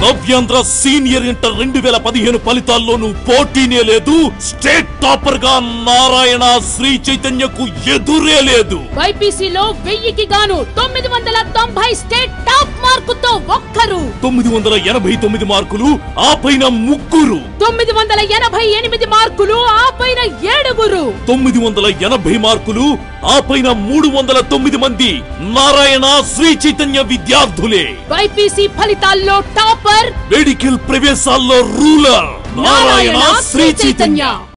నవ్యాంధ్ర senior inter రెండు వేల పదిహేను ఫలితాల్లోనూ పోటీనే లేదు స్టేట్ టాపర్ గా నారాయణ శ్రీ చైతన్యకు ఎదురే లేదు బైపీసీలో వెయ్యికి గాను తొమ్మిది వందల తొంభై స్టేట్ టాప్ మార్కుతో ఒక్కరు తొమ్మిది వందల ఎనభై తొమ్మిది మార్కులు ఆ పైన ముగ్గురు తొమ్మిది వందల ఎనభై ఎనిమిది మార్కులు ఆ పైన ఏడుగురు తొమ్మిది వందల ఎనభై మార్కులు ఆ పైన మూడు వందల తొమ్మిది మంది నారాయణ శ్రీ చైతన్య విద్యార్థులే బైపీసీ ఫలితాల్లో టాపర్ మెడికల్ ప్రవేశాల్లో రూలర్ నారాయణ శ్రీ చైతన్య